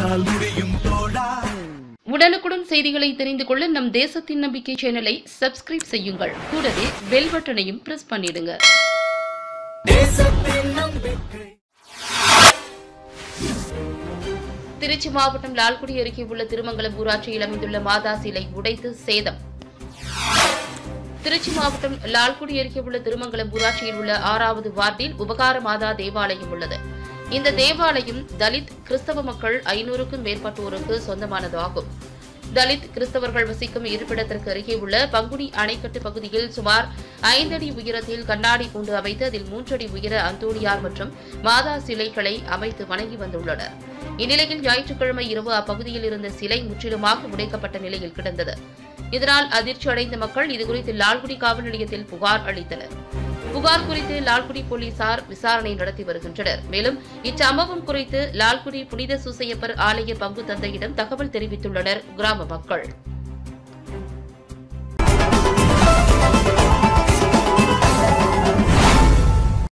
உன்னால் முடியும் தோழா உடனுக்குடன் செய்திகளை தெரிந்து கொள்ள நம் தேசத்தின் நம்பிக்கை சேனலை சப்ஸ்கிரைப் செய்யுங்கள் கூடவே பெல் பட்டனையும் பிரஸ் பண்ணிடுங்க தேசத்தின் நம்பிக்கை திருச்சி மாவட்டம் லால்குடி அருகே உள்ள திருமங்கலம் ஊராட்சியில் அமைந்துள்ள மாதா சிலை உடைத்து சேதம் திருச்சி மாவட்டம் லால்குடி அருகே உள்ள திருமங்கலம் ஊராட்சியில் உள்ள ஆறாவது வார்டில் உபகார மாதா தேவாலயம் உள்ளது இந்த தேவாலயம் தலித் கிறிஸ்தவ மக்கள் ஐநூறுக்கும் மேற்பட்டோருக்கு சொந்தமானதாகும் தலித் கிறிஸ்தவர்கள் வசிக்கும் இருப்பிடத்திற்கு அருகே உள்ள பங்குனி அணைக்கட்டு பகுதியில் சுமார் ஐந்தடி உயரத்தில் கண்ணாடி கூண்டு அமைத்து அதில் மூன்றடி உயர அந்தோணியார் மற்றும் மாதா சிலைகளை அமைத்து வணங்கி வந்துள்ளனர் இந்நிலையில் ஞாயிற்றுக்கிழமை இரவு அப்பகுதியில் இருந்த சிலை முற்றிலுமாக உடைக்கப்பட்ட நிலையில் கிடந்தது இதனால் அதிர்ச்சி அடைந்த மக்கள் இதுகுறித்து லால்குடி காவல் நிலையத்தில் புகார் அளித்தனர் புகார் குறித்து லால்குடி போலீசார் விசாரணை நடத்தி வருகின்றனர் மேலும் இச்சம்பவம் குறித்து லால்குடி புனித சூசையப்பர் ஆலய பங்கு தந்தையிடம் தகவல் தெரிவித்துள்ளனர் கிராம மக்கள்